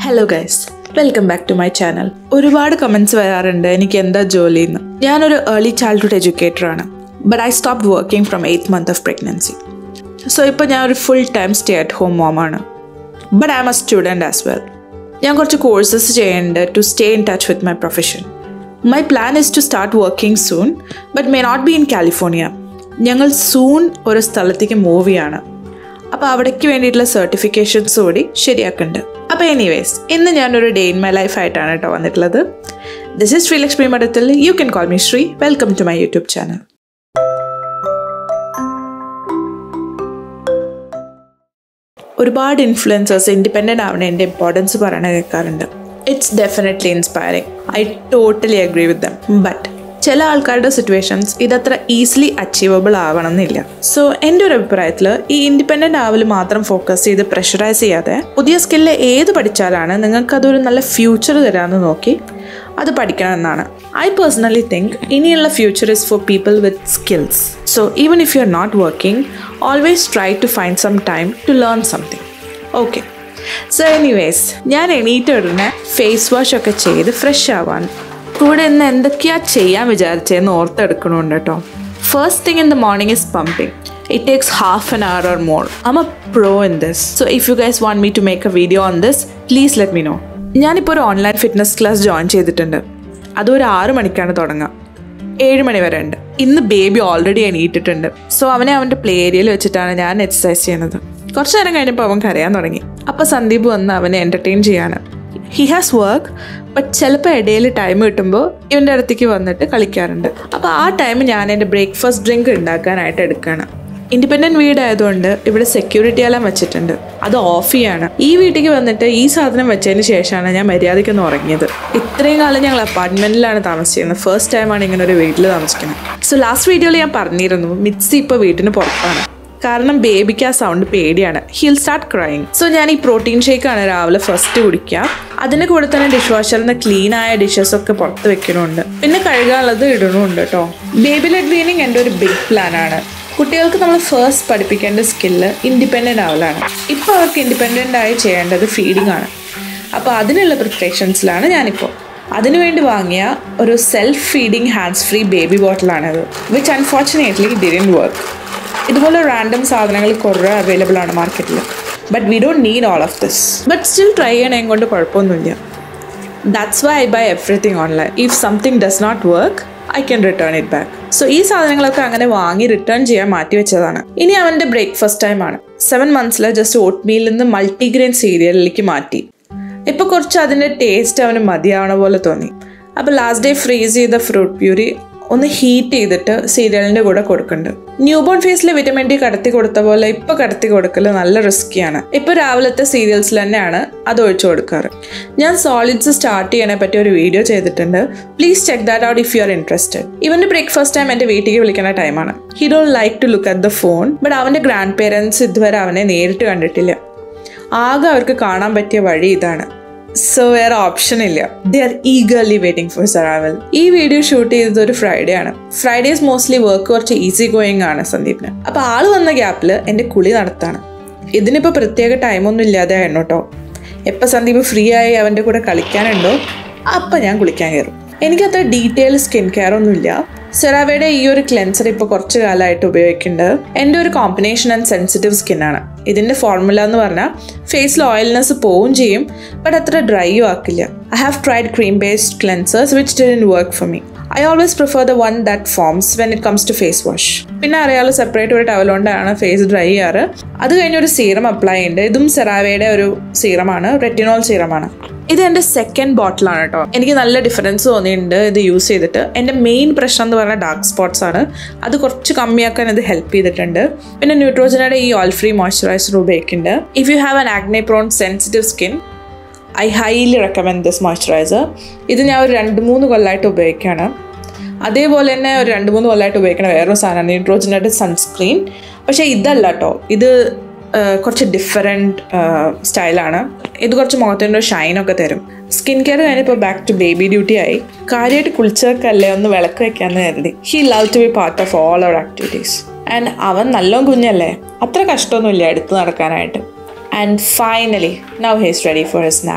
hello guys welcome back to my channel ഒരുപാട് comments വരാറുണ്ട് എനിക്ക് എന്താ ജോലി എന്ന് ഞാനൊരു ഏർലി ചൈൽഡ്ഹുഡ് എഡ്യൂക്കേറ്റർ ആണ് but I stop working from eighth month of pregnancy so ഇപ്പോൾ ഞാൻ ഒരു full time stay at home മോമാണ് but I'm a student as well ഞാൻ കുറച്ച് കോഴ്സസ് ചെയ്യുന്നുണ്ട് to stay in touch with my profession my plan is to start working soon but may not be in California ഞങ്ങൾ soon ഒരു സ്ഥലത്തേക്ക് move ചെയ്യാണ് അപ്പോൾ അവിടേക്ക് വേണ്ടിയിട്ടുള്ള സർട്ടിഫിക്കേഷൻസ് കൂടി ശരിയാക്കുന്നുണ്ട് അപ്പോൾ എനിവേസ് ഇന്ന് ഞാനൊരു ഡേ ഇൻ മൈ ലൈഫ് ആയിട്ടാണ് കേട്ടോ വന്നിട്ടുള്ളത് this is Sreelakshmi Madathil you can call me Sree welcome to my YouTube channel ഒരുപാട് ഇൻഫ്ലുവൻസേഴ്സ് ഇൻഡിപെൻഡൻ്റ് ആവണതിൻ്റെ ഇമ്പോർട്ടൻസ് പറയണ കേൾക്കാറുണ്ട് it's definitely inspiring I totally agree with them but ചില ആൾക്കാരുടെ സിറ്റുവേഷൻസ് ഇതത്ര ഈസിലി അച്ചീവബിൾ ആവണം എന്നില്ല സോ എൻ്റെ ഒരു അഭിപ്രായത്തിൽ ഈ ഇൻഡിപെൻഡൻ്റ് ആവൽ മാത്രം ഫോക്കസ് ചെയ്ത് പ്രഷറൈസ് ചെയ്യാതെ പുതിയ സ്കില്ല് ഏത് പഠിച്ചാലാണ് നിങ്ങൾക്ക് അതൊരു നല്ല ഫ്യൂച്ചർ തരാമെന്ന് നോക്കി അത് പഠിക്കണം എന്നാണ് ഐ പേഴ്സണലി തിങ്ക് ഇനിയുള്ള future is for people with skills so even if you are not working always try to find some time to learn something okay so anyways ഞാൻ എണീറ്റ് ഉടനെ ഫേസ് വാഷ് ഒക്കെ ചെയ്ത് ഫ്രഷ് ആവാൻ കൂടെ ഇന്ന് എന്തൊക്കെയാ ചെയ്യാൻ വിചാരിച്ചതെന്ന് ഓർത്തെടുക്കണമുണ്ട് കേട്ടോ first thing in the morning is pumping it takes half an hour or more I'm a pro in this so if you guys want me to make a video on this please let me know ഞാനിപ്പോൾ ഒരു online fitness class join ചെയ്തിട്ടുണ്ട് അത് ഒരു ആറ് മണിക്കാണ് തുടങ്ങുക ഏഴ് മണി വരെ ഉണ്ട് ഇന്ന് ബേബി ഓൾറെഡി എണീറ്റിട്ടുണ്ട് സോ അവനെ അവൻ്റെ പ്ലേ ഏരിയയിൽ വെച്ചിട്ടാണ് ഞാൻ എക്സസൈസ് ചെയ്യുന്നത് കുറച്ച് നേരം കഴിഞ്ഞപ്പോൾ അവൻ കരയാൻ തുടങ്ങി അപ്പോൾ സന്ദീപ് വന്ന് അവനെ എൻ്റർടൈൻ ചെയ്യാണ് ഹി ഹാസ് വർക്ക് ബട്ട് ചിലപ്പോൾ ഇടയിൽ ടൈം കിട്ടുമ്പോൾ ഇവൻ്റെ അടുത്തേക്ക് വന്നിട്ട് കളിക്കാറുണ്ട് അപ്പോൾ ആ ടൈം ഞാൻ എൻ്റെ ബ്രേക്ക്ഫാസ്റ്റ് ഡ്രിങ്ക് ഉണ്ടാക്കാനായിട്ട് എടുക്കുകയാണ് ഇൻഡിപെൻഡൻറ്റ് വീടായതുകൊണ്ട് ഇവിടെ സെക്യൂരിറ്റി എല്ലാം വെച്ചിട്ടുണ്ട് അത് ഓഫ് ചെയ്യാണ് ഈ വീട്ടിലേക്ക് വന്നിട്ട് ഈ സാധനം വെച്ചതിന് ശേഷമാണ് ഞാൻ മര്യാദയ്ക്കൊന്ന് ഉറങ്ങിയത് ഇത്രയും കാലം ഞങ്ങൾ അപ്പാർട്ട്മെൻറ്റിലാണ് താമസിക്കുന്നത് ഫസ്റ്റ് ടൈമാണ് ഇങ്ങനെ ഒരു വീട്ടിൽ താമസിക്കുന്നത് സോ ലാസ്റ്റ് വീഡിയോയിൽ ഞാൻ പറഞ്ഞിരുന്നു മിക്സി ഇപ്പോൾ വീട്ടിന് പുറത്താണ് കാരണം ബേബിക്ക് ആ സൗണ്ട് പേടിയാണ് ഹിൽ സ്റ്റാർട്ട് ക്രൈങ് സോ ഞാൻ ഈ പ്രോട്ടീൻ ഷേക്കാണ് രാവിലെ ഫസ്റ്റ് കുടിക്കുക അതിന് കൂടെ തന്നെ ഡിഷ് വാഷറിൽ നിന്ന് ക്ലീൻ ആയ ഡിഷസ് ഒക്കെ പുറത്ത് വെക്കണമുണ്ട് പിന്നെ കഴുകാനുള്ളത് ഇടണമുണ്ട് കേട്ടോ ബേബി ലെഡ് ക്ലീനിങ് എൻ്റെ ഒരു ബിഗ് പ്ലാൻ ആണ് കുട്ടികൾക്ക് നമ്മൾ ഫസ്റ്റ് പഠിപ്പിക്കേണ്ട സ്കില്ല് ഇൻഡിപെൻഡൻ്റ് ആവലാണ് ഇപ്പോൾ അവർക്ക് ഇൻഡിപെൻഡൻ്റ് ആയി ചെയ്യേണ്ടത് ഫീഡിംഗ് ആണ് അപ്പോൾ അതിനുള്ള പ്രിപ്പറേഷൻസിലാണ് ഞാനിപ്പോൾ അതിനുവേണ്ടി വാങ്ങിയ ഒരു self feeding hands free baby ബോട്ടിലാണിത് വിച്ച് അൺഫോർച്ചുനേറ്റ്ലി ഡിഡൻ വർക്ക് ഇതുപോലെ റാൻഡം സാധനങ്ങൾ കുറേ അവൈലബിൾ ആണ് മാർക്കറ്റിൽ but we don't need all of this but still try ചെയ്യണേ കൊണ്ട് കുഴപ്പമൊന്നുമില്ല that's why I buy everything online if something does not work I can return it back so ഈ സാധനങ്ങളൊക്കെ അങ്ങനെ വാങ്ങി റിട്ടേൺ ചെയ്യാൻ മാറ്റി വെച്ചതാണ് ഇനി അവൻ്റെ ബ്രേക്ക്ഫാസ്റ്റ് ടൈം ആണ് സെവൻ മന്ത്സിൽ ജസ്റ്റ് ഓട്ട് മീലിൽ നിന്ന് മൾട്ടിഗ്രെയിൻ സീരിയലിലേക്ക് മാറ്റി ഇപ്പോൾ കുറച്ച് അതിൻ്റെ ടേസ്റ്റ് അവന് മതിയാവണ പോലെ തോന്നി അപ്പോൾ ലാസ്റ്റ് ഡേ ഫ്രീസ് ചെയ്ത ഫ്രൂട്ട് പ്യൂരി ഒന്ന് ഹീറ്റ് ചെയ്തിട്ട് സീരിയലിൻ്റെ കൂടെ കൊടുക്കുന്നുണ്ട് ന്യൂ ബോൺ ഫേസിൽ വിറ്റമിൻ ഡി കടത്തി കൊടുത്ത പോലെ ഇപ്പോൾ കടത്തി കൊടുക്കൽ നല്ല റിസ്ക്കിയാണ് ഇപ്പോൾ രാവിലത്തെ സീരിയൽസിൽ തന്നെയാണ് അത് ഒഴിച്ചു കൊടുക്കാറ് ഞാൻ സോളിഡ്സ് സ്റ്റാർട്ട് ചെയ്യണെ പറ്റി ഒരു വീഡിയോ ചെയ്തിട്ടുണ്ട് please check that out if you are interested ഇവൻ്റെ ബ്രേക്ക്ഫാസ്റ്റ് ടൈം എൻ്റെ വീട്ടിലേക്ക് വിളിക്കുന്ന ടൈമാണ് he don't like to look at the phone but അവൻ്റെ ഗ്രാൻഡ് പേരൻസ് ഇതുവരെ അവനെ നേരിട്ട് കണ്ടിട്ടില്ല ആകെ അവർക്ക് കാണാൻ പറ്റിയ വഴി ഇതാണ് സോ വേറെ ഓപ്ഷൻ ഇല്ല they are eagerly waiting for സറാവൽ ഈ വീഡിയോ ഷൂട്ട് ചെയ്തത് ഒരു ഫ്രൈഡേ ആണ് ഫ്രൈഡേസ് മോസ്റ്റ്ലി വർക്ക് കുറച്ച് ഈസി ഗോയിങ് ആണ് സന്ദീപിന് അപ്പൊ ആള് വന്ന ഗ്യാപ്പിൽ എന്റെ കുളി നടത്താണ് ഇതിനിപ്പോ പ്രത്യേക ടൈമൊന്നും ഇല്ലാതെ ആയിരുന്നു കേട്ടോ എപ്പോൾ സന്ദീപ് ഫ്രീ ആയി അവൻ്റെ കൂടെ കളിക്കാനുണ്ടോ അപ്പം ഞാൻ കുളിക്കാൻ കയറും എനിക്കത്ര ഡീറ്റെയിൽ സ്കിൻ കെയർ ഒന്നുമില്ല സെറാവയുടെ ഈ ഒരു ക്ലെൻസർ ഇപ്പോൾ കുറച്ച് കാലമായിട്ട് ഉപയോഗിക്കുന്നുണ്ട് എൻ്റെ ഒരു കോമ്പിനേഷൻ ആൻഡ് സെൻസിറ്റീവ് സ്കിന്നാണ് ഇതിൻ്റെ ഫോർമുല എന്ന് പറഞ്ഞാൽ ഫേസിൽ ഓയിൽനെസ് പോവും ചെയ്യും ബട്ട് അത്ര ഡ്രൈയും ആക്കില്ല I have tried cream based cleansers which didn't work for me I always prefer the one that foams when it comes to face wash പിന്നെ അറിയാലോ സെപ്പറേറ്റ് ഒരു ടവൽ കൊണ്ടാണ് ഫേസ് ഡ്രൈ ചെയ്യാറ് അത് കഴിഞ്ഞ് ഒരു സീറം അപ്ലൈ ചെയ്യുന്നുണ്ട് ഇതും സെറാവയുടെ ഒരു സീറമാണ് റെറ്റിനോൾ സീറമാണ് ഇത് എൻ്റെ സെക്കൻഡ് ബോട്ടിലാണ് കേട്ടോ എനിക്ക് നല്ല ഡിഫറൻസ് തോന്നിയിട്ടുണ്ട് ഇത് യൂസ് ചെയ്തിട്ട് എൻ്റെ മെയിൻ പ്രശ്നം എന്ന് പറഞ്ഞാൽ ഡാർക്ക് സ്പോട്ട്സ് ആണ് അത് കുറച്ച് കമ്മിയാക്കാൻ ഇത് ഹെൽപ്പ് ചെയ്തിട്ടുണ്ട് പിന്നെ ന്യൂട്രോജനയുടെ ഈ ഓയിൽ ഫ്രീ മോയ്സ്ചറൈസർ ഉപയോഗിക്കുന്നുണ്ട് if you have an acne prone sensitive skin I highly recommend this moisturizer ഇത് ഞാൻ ഒരു രണ്ട് മൂന്ന് കൊല്ലമായിട്ട് ഉപയോഗിക്കുകയാണ് അതേപോലെ തന്നെ ഒരു രണ്ട് മൂന്ന് കൊല്ലമായിട്ട് ഉപയോഗിക്കുന്ന വേറൊരു സാധനമാണ് ന്യൂട്രോജനയുടെ സൺസ്ക്രീൻ പക്ഷേ ഇതല്ല കേട്ടോ ഇത് കുറച്ച് ഡിഫറെൻറ്റ് സ്റ്റൈലാണ് ഇത് കുറച്ച് മുഖത്തിൻ്റെ ഷൈനൊക്കെ തരും സ്കിൻ കെയർ കഴിഞ്ഞപ്പോൾ ബാക്ക് ടു ബേബി ഡ്യൂട്ടി ആയി കാര്യമായിട്ട് കുളിച്ചവർക്കല്ലേ ഒന്ന് വിളക്ക് വെക്കാമെന്ന് കരുതി he love to be part of all our activities and അവൻ നല്ലോണം കുഞ്ഞല്ലേ അത്ര കഷ്ടമൊന്നുമില്ല എടുത്ത് നടക്കാനായിട്ട് and finally now he's ready for his snap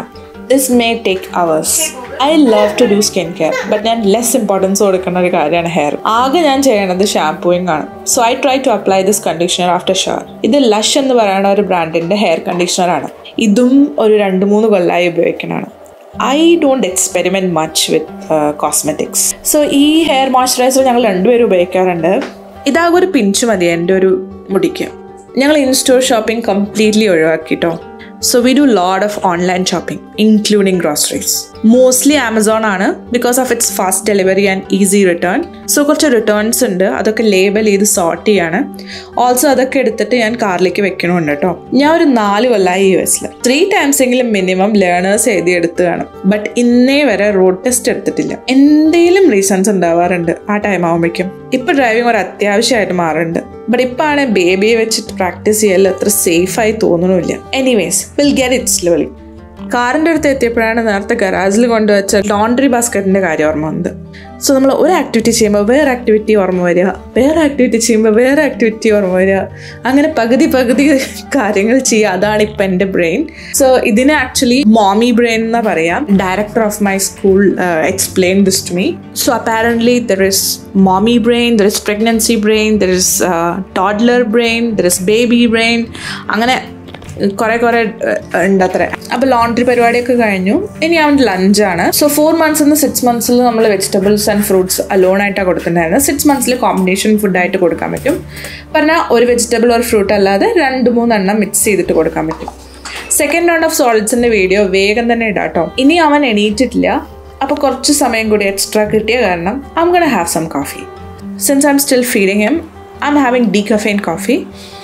this may take hours I love to do skin care but ഞാൻ ലെസ് ഇമ്പോർട്ടൻസ് കൊടുക്കുന്ന ഒരു കാര്യമാണ് ഹെയർ ആകെ ഞാൻ ചെയ്യണത് ഷാംപൂയിങ് ആണ് so I try to apply this conditioner after shower ഇത് Lush എന്ന് പറയുന്ന ഒരു ബ്രാൻഡിന്റെ ഹെയർ കണ്ടീഷണർ ആണ് ഇതും ഒരു രണ്ട് മൂന്ന് കൊല്ലമായി ഉപയോഗിക്കുന്നതാണ് I don't experiment much with cosmetics so ഈ ഹെയർ മോയ്സ്ചറൈസർ ഞങ്ങൾ രണ്ടുപേരും ഉപയോഗിക്കാറുണ്ട് ഇതാകെ ഒരു പിഞ്ച് മതി എൻ്റെ ഒരു മുടിക്ക് ഞങ്ങൾ ഇൻ സ്റ്റോർ ഷോപ്പിംഗ് കംപ്ലീറ്റ്ലി ഒഴിവാക്കിട്ടോ so we do load of online shopping including groceries mostly Amazon ആണ് because of it's fast delivery and easy return so കുറച്ച് റിട്ടേൺസ് ഉണ്ട് അതൊക്കെ ലേബൽ ചെയ്ത് സോർട്ട് ചെയ്യാണ് ഓൾസോ അതൊക്കെ എടുത്തിട്ട് ഞാൻ കാറിലേക്ക് വെക്കണമുണ്ട് കേട്ടോ ഞാൻ ഒരു നാല് കൊല്ലമായി യു എസിൽ ത്രീ ടൈംസ് എങ്കിലും മിനിമം ലേണേഴ്സ് എഴുതി എടുത്ത് കാണും ബട്ട് ഇന്നേ വരെ റോഡ് ടെസ്റ്റ് എടുത്തിട്ടില്ല എന്തെങ്കിലും റീസൺസ് ഉണ്ടാവാറുണ്ട് ആ ടൈം ആകുമ്പോഴേക്കും ഇപ്പൊ ഡ്രൈവിംഗ് ഒരു അത്യാവശ്യമായിട്ട് മാറുന്നുണ്ട് ബട്ട് ഇപ്പൊ ആണ് ബേബിയെ വെച്ചിട്ട് പ്രാക്ടീസ് ചെയ്യൽ അത്ര സേഫായി തോന്നണില്ല anyways will get it slowly കാറിൻ്റെ അടുത്ത് എത്തിയപ്പോഴാണ് നേരത്തെ ഗരാജിൽ കൊണ്ടുവച്ച ലോണ്ടറി ബാസ്ക്കറ്റിൻ്റെ കാര്യം ഓർമ്മ വന്നത് സോ നമ്മൾ ഒരു ആക്ടിവിറ്റി ചെയ്യുമ്പോൾ വേറെ ആക്ടിവിറ്റി ഓർമ്മ വരിക വേറെ ആക്ടിവിറ്റി ചെയ്യുമ്പോൾ വേറെ ആക്ടിവിറ്റി ഓർമ്മ വരിക അങ്ങനെ പകുതി പകുതി കാര്യങ്ങൾ ചെയ്യുക അതാണ് ഇപ്പം എൻ്റെ ബ്രെയിൻ സോ ഇതിനെ ആക്ച്വലി മോമി ബ്രെയിൻ എന്ന് പറയാം director of my school explain this to me so apparently there is mommy brain there is pregnancy brain there is toddler brain there is baby brain അങ്ങനെ കുറെ കുറെ ഉണ്ട് അത്ര അപ്പൊ laundry പരിപാടിയൊക്കെ കഴിഞ്ഞു ഇനി അവൻ്റെ ലഞ്ചാണ് സോ ഫോർ മന്ത്സ് നിന്ന് സിക്സ് മന്ത്സിൽ നമ്മൾ വെജിറ്റബിൾസ് ആൻഡ് ഫ്രൂട്ട്സ് അലോൺ ആയിട്ടാണ് കൊടുത്തിട്ടുണ്ടായിരുന്നത് സിക്സ് മന്ത്സിൽ കോമ്പിനേഷൻ ഫുഡായിട്ട് കൊടുക്കാൻ പറ്റും പറഞ്ഞാൽ ഒരു വെജിറ്റബിൾ ഒരു ഫ്രൂട്ട് അല്ലാതെ രണ്ട് മൂന്നെണ്ണം മിക്സ് ചെയ്തിട്ട് കൊടുക്കാൻ പറ്റും സെക്കൻഡ് റൗണ്ട് ഓഫ് സോളിഡ്സിന്റെ വീഡിയോ വേഗം തന്നെ ഇടാം കേട്ടോ ഇനി അവൻ എണീറ്റിട്ടില്ല അപ്പോൾ കുറച്ച് സമയം കൂടി എക്സ്ട്രാ കിട്ടിയ കാരണം I'm gonna have some coffee since I'm still feeling him I'm having decaf coffee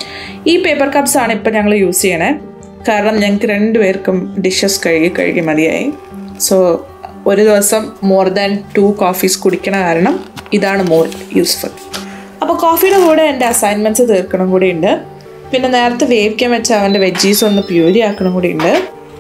ഈ പേപ്പർ കപ്സ് ആണ് ഇപ്പം ഞങ്ങൾ യൂസ് ചെയ്യണേ കാരണം ഞങ്ങൾക്ക് രണ്ടുപേർക്കും ഡിഷസ് കഴുകി കഴുകി മതിയായി സോ ഒരു ദിവസം മോർ ദാൻ ടു കോഫീസ് കുടിക്കണ കാരണം ഇതാണ് മോർ യൂസ്ഫുൾ അപ്പോൾ കോഫിയുടെ കൂടെ എൻ്റെ അസൈൻമെൻറ്റ്സ് തീർക്കണം കൂടി ഉണ്ട് പിന്നെ നേരത്തെ വേവിക്കാൻ വെച്ച അവൻ്റെ വെജീസ് ഒന്ന് പ്യൂരി ആക്കണം കൂടി ഉണ്ട്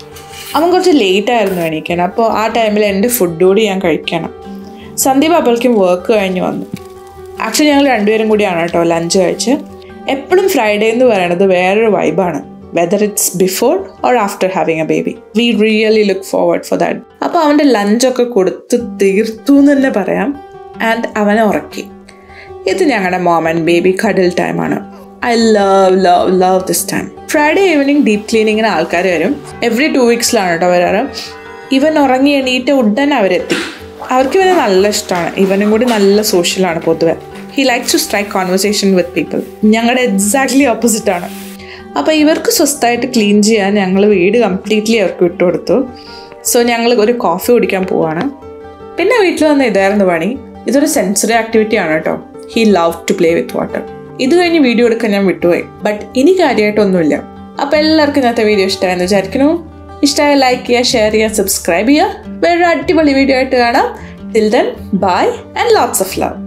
അവൻ കുറച്ച് ലേറ്റ് ആയിരുന്നു എണീക്കാൻ അപ്പോൾ ആ ടൈമിൽ എൻ്റെ ഫുഡ് കൂടി ഞാൻ കഴിക്കണം സന്ദീപ് അപ്പോഴേക്കും വർക്ക് കഴിഞ്ഞ് വന്നു ആക്ച്വലി ഞങ്ങൾ രണ്ടുപേരും കൂടിയാണ് കേട്ടോ ലഞ്ച് കഴിച്ച് എപ്പോഴും ഫ്രൈഡേ എന്ന് പറയുന്നത് വേറൊരു വൈബാണ് whether it's before or after having a baby we really look forward for that അപ്പോൾ അവൻ്റെ ലഞ്ചൊക്കെ കൊടുത്ത് തീർത്തു എന്ന് തന്നെ പറയാം ആൻഡ് അവനെ ഉറക്കി ഇത് ഞങ്ങളുടെ മോം ആൻഡ് ബേബി കഡിൽ ടൈമാണ് I love love love this time Friday evening deep ക്ലീനിങ്ങിന് ആൾക്കാർ വരും എവറി ടു വീക്സിലാണ് കേട്ടോ വരാറ് ഇവൻ ഉറങ്ങി എണീറ്റ് ഉടനെ അവരെത്തി അവർക്ക് ഇവനെ നല്ല ഇഷ്ടമാണ് ഇവനും കൂടി നല്ല സോഷ്യലാണ് പൊതുവെ he likes to strike conversation with people ഞങ്ങളുടെ എക്സാക്ട്ലി ഓപ്പോസിറ്റ് ആണ് അപ്പോൾ ഇവർക്ക് സ്വസ്ഥമായിട്ട് ക്ലീൻ ചെയ്യാൻ ഞങ്ങൾ വീട് കംപ്ലീറ്റ്ലി അവർക്ക് വിട്ടുകൊടുത്തു സോ ഞങ്ങൾ ഒരു കോഫി കുടിക്കാൻ പോവാണ് പിന്നെ വീട്ടിൽ വന്ന് ഇതായിരുന്നു പണി ഇതൊരു സെൻസറി ആക്ടിവിറ്റി ആണ് കേട്ടോ he love to play with water ഇത് കഴിഞ്ഞ് വീഡിയോ എടുക്കാൻ ഞാൻ വിട്ടുപോയി ബട്ട് ഇനി കാര്യമായിട്ടൊന്നുമില്ല അപ്പോൾ എല്ലാവർക്കും ഇന്നത്തെ വീഡിയോ ഇഷ്ടമായെന്ന് വിചാരിക്കുന്നു ഇഷ്ടമായ ലൈക്ക് ചെയ്യുക ഷെയർ ചെയ്യുക സബ്സ്ക്രൈബ് ചെയ്യുക വേറൊരു അടിപൊളി വീഡിയോ ആയിട്ട് കാണാം till then bye and lots of love